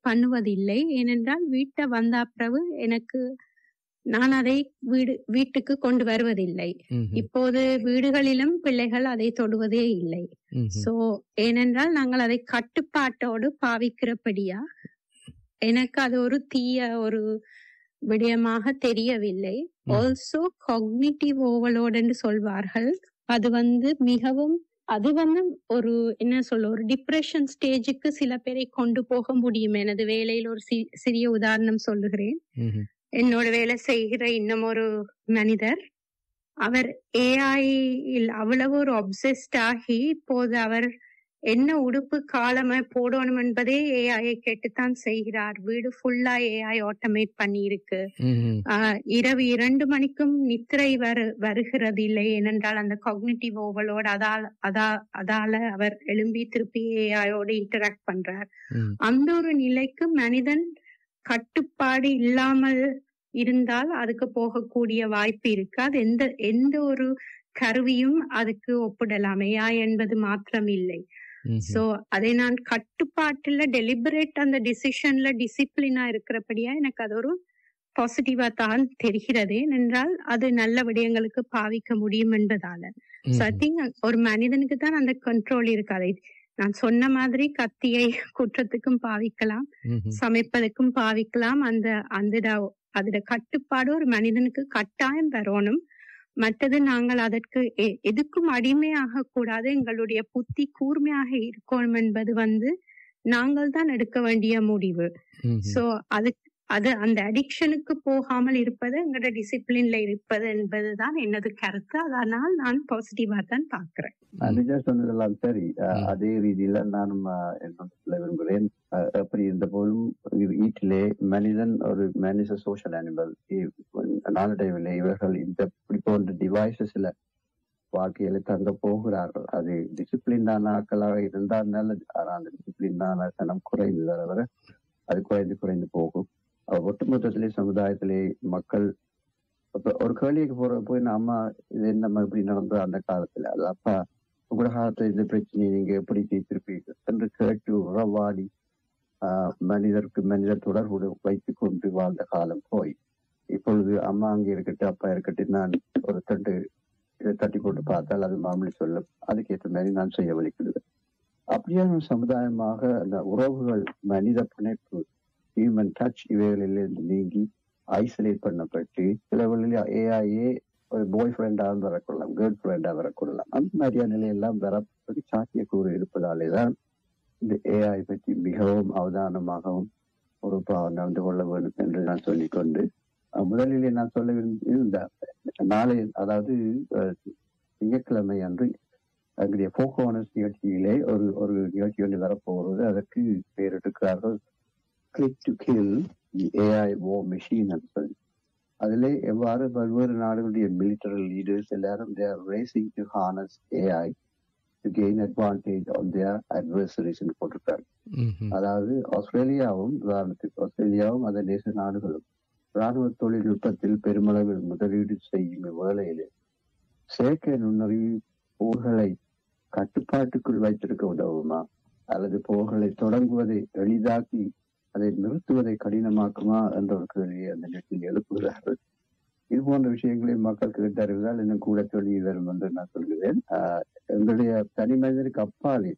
பண்ணுவதில்லை ஏனென்றால் வீட்டை வந்த பிறகு எனக்கு நான் அதை வீடு வீட்டுக்கு கொண்டு வருவதில்லை ம்ஹும். இப்போது வீடுகளிலும் பிள்ளைகள் அதை தொடுவதே இல்லை ம்ஹும். சோ ஏனென்றால் நாங்கள் அதை கட்டுப்பாட்டோடு பாவிக்கிறபடியா எனக்கு அது ஒரு தீய ஒரு விடயமாக தெரியவில்லை ம். ஆல்சோ காக்னிட்டிவ் ஓவலோட் என்று சொல்வார்கள் அது வந்து மிகவும் அது வந்து ஒரு என்ன சொல்ல ஒரு டிப்ரெஷன் ஸ்டேஜுக்கு சில பேரை கொண்டு போக முடியும் எனது வேலையில் ஒரு சி- சிறிய உதாரணம் சொல்லுகிறேன் ம்ஹும். என்னோட வேலை செய்கிற இன்னும் ஒரு மனிதர் அவர் ஏஐ அவ்வளவு ஒரு ஒப்சஸ்ட் ஆகி இப்போது அவர் என்ன உடுப்பு காலமா போடணும் என்பதே ஏஐ கேட்டுத்தான் செய்கிறார் வீடு ஃபுல்லா ஏஐ ஆட்டோமேட் பண்ணி இருக்கு ம்ஹும். ஆஹ் இரவு இரண்டு மணிக்கும் நித்திரை வரு வருகிறது இல்லை ஏனென்றால் அந்த காக்னிட்டிவ் ஓவலோட அதால அதா அதால அவர் எழும்பி திருப்பி ஏஐயோட இன்டராக்ட் பண்றார் ம். அந்த ஒரு நிலைக்கு மனிதன் கட்டுப்பாடு இல்லாமல் இருந்தால் அதுக்கு போகக்கூடிய வாய்ப்பு இருக்கு அது எந்த எந்த ஒரு கருவியும் அதுக்கு ஒப்பிடலாம் ஏஐ என்பது மாத்திரம் இல்லை ம்ஹும். சோ அதை நான் கட்டுப்பாட்டுல டெலிபரேட் அந்த டிசிஷன்ல டிசிப்ளினா இருக்கிறபடியா எனக்கு அது ஒரு பாசிட்டிவா தான் தெரிகிறது என்றால் அது நல்ல விடயங்களுக்கு பாவிக்க முடியும் என்பதால சோ ஐ ம்ஹும். திங்க் ஒரு மனிதனுக்கு தான் அந்த கண்ட்ரோல் இருக்கு அதை நான் சொன்ன மாதிரி கத்தியை குற்றத்துக்கும் பாவிக்கலாம் ம்ஹும். சமைப்பதற்கும் பாவிக்கலாம் அந்த அந்த அதோட கட்டுப்பாடு ஒரு மனிதனுக்கு கட்டாயம் வரணும் மற்றது நாங்கள் அதற்கு எ- எதுக்கும் அடிமையாக கூடாது எங்களுடைய புத்தி கூர்மையாக இருக்கணும் என்பது வந்து நாங்கள் தான் எடுக்க வேண்டிய முடிவு ம்ஹும். சோ அது அது அந்த அடிக்ஷனுக்கு போகாமல் இருப்பது எங்களோட டிசிப்ளின்ல இருப்பது என்பதுதான் எனது கருத்து அதனால் நான் பாசிட்டிவா தான் பாக்குறேன் அனுஜா சொன்னதெல்லாம் சரி அஹ், ம். அதே ரீதியில நானும் அஹ், என்ன சொல்ல விரும்புகிறேன் அஹ், எப்படி இருந்த போதும் வீட்டிலே மனிதன் ஒரு மனித சோஷியல் அனிமல் நாளடைவில் இவர்கள் இந்த இப்படி போன்ற டிவைசஸ்ல வாழ்க்கையில தங்க போகிறார்கள் அது டிசிப்ளினான ஆட்களாக இருந்தால் நல்லது ஆனால் அந்த டிசிப்ளினான தனம் குறைந்து வர வர அது குறைந்து குறைந்து போகும் அஹ், ஒட்டுமொத்தத்திலே சமுதாயத்திலே மக்கள் அப்ப ஒரு கேள்விக்கு போற போய் நான் அம்மா இது என்ன இப்படி நடந்தது அந்த காலத்துல அது அப்பா உங்களோட காலத்துல இந்த பிரச்சனையை நீங்க எப்படி தீர்த்திருப்பீர்கள் என்று கேட்டு உறவாடி ஆஹ், மனிதருக்கு மனிதர் தொடர்பு வைத்துக் கொண்டு வாழ்ந்த காலம் போய் இப்பொழுது அம்மா அங்கே இருக்கட்டும் அப்பா இருக்கட்டும் நான் ஒரு தண்டு இதை தட்டி போட்டு பார்த்தால் அது மாமூலி சொல்லும் அதுக்கேற்ற மாதிரி நான் செய்ய வலிக்கிறது அப்படியான சமுதாயமாக அந்த உறவுகள் மனித பிணைப்பு ஹியூமன் டச் இவைகளிலிருந்து நீங்கி ஐசோலேட் பண்ணப்பட்டு சில வழியில் ஏஐஏ ஒரு பாய் ஃப்ரெண்டாக வரக்கூடலாம் கேர்ள் ஃப்ரெண்டாக வரக்கூடலாம் அந்த மாதிரியான நிலையெல்லாம் வரப்படி சாத்தியக்கூறு இருப்பதாலே தான் இந்த ஏஐ பற்றி மிகவும் அவதானமாகவும் பொறுப்பாக நடந்து கொள்ள வேண்டும் என்று நான் சொல்லிக்கொண்டு அஹ், முதலிலே நான் சொல்ல விரும்பி இந்த நாளை அதாவது அஹ், திங்கட்கிழமை அன்று எங்களுடைய போக்கோனஸ் நிகழ்ச்சியிலே ஒரு ஒரு நிகழ்ச்சி ஒன்று வரப்போகிறது அதற்கு பெயரிட்டிருக்கிறார்கள் கிளிக் டு கில் ஏஐ ஓ மெஷின் சொல்லி அதிலே எவ்வாறு பல்வேறு நாடுகளுடைய மிலிட்டரி லீடர்ஸ் எல்லாரும் they are racing to harness AI to gain advantage on their adversaries ன்னு போட்டிருக்காங்க ம்ஹும். அதாவது ஆஸ்திரேலியாவும் உதாரணத்துக்கு ஆஸ்திரேலியாவும் அதன் தேச நாடுகளும் ராணுவ தொழில்நுட்பத்தில் பெருமளவில் முதலீடு செய்யும் வேளையிலே செயற்கை நுண்ணறிவு போர்களை கட்டுப்பாட்டுக்குள் வைத்திருக்க உதவுமா அல்லது போர்களை தொடங்குவதை எளிதாக்கி அதை நிறுத்துவதை கடினமாக்குமா என்ற ஒரு கேள்வியை அந்த நிகழ்ச்சியில் எழுப்புகிறார்கள் இது போன்ற விஷயங்களை மக்கள் கேட்டறிவதால் இன்னும் கூட தெளிவு வரும் என்று நான் சொல்கிறேன் ஆஹ் எங்களுடைய தனி மனிதனுக்கு அப்பாலே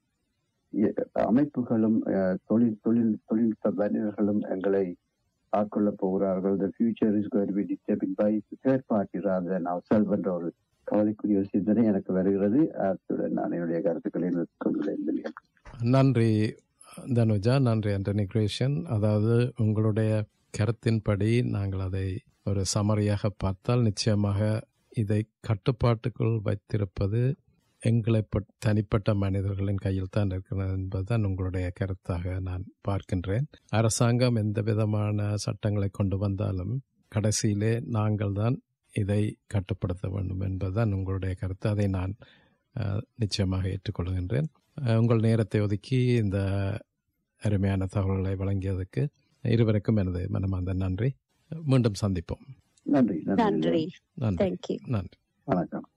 இ- அமைப்புகளும் அஹ், தொழில் தொழில் தொழில்நுட்ப வல்லுநர்களும் எங்களை ஆட்கொள்ள போகிறார்கள் the future is going to be disturbed by third party rather than ourselves என்ற ஒரு கவலைக்குரிய ஒரு சிந்தனை எனக்கு வருகிறது அத்துடன் நான் என்னுடைய கருத்துக்களை நிறுத்திக் கொள்கிறேன் வில்லியம். நன்றி தனுஜா நன்றி ஆண்டனி கிரேஷன் அதாவது உங்களுடைய கருத்தின்படி நாங்கள் அதை ஒரு சமரியாக பார்த்தால் நிச்சயமாக இதை கட்டுப்பாட்டுக்குள் வைத்திருப்பது எங்களை பட்- தனிப்பட்ட மனிதர்களின் கையில் தான் இருக்கிறது என்பதுதான் உங்களுடைய கருத்தாக நான் பார்க்கின்றேன் அரசாங்கம் எந்த விதமான சட்டங்களை கொண்டு வந்தாலும் கடைசியிலே நாங்கள் தான் இதை கட்டுப்படுத்த வேண்டும் என்பதுதான் உங்களுடைய கருத்து அதை நான் அஹ், நிச்சயமாக ஏற்றுக்கொள்கின்றேன் அஹ், உங்கள் நேரத்தை ஒதுக்கி இந்த அருமையான தகவல்களை வழங்கியதுக்கு இருவருக்கும் எனது மனமார்ந்த நன்றி மீண்டும் சந்திப்போம் நன்றி நன்றி நன்றி தேங்க்யூ நன்றி வணக்கம்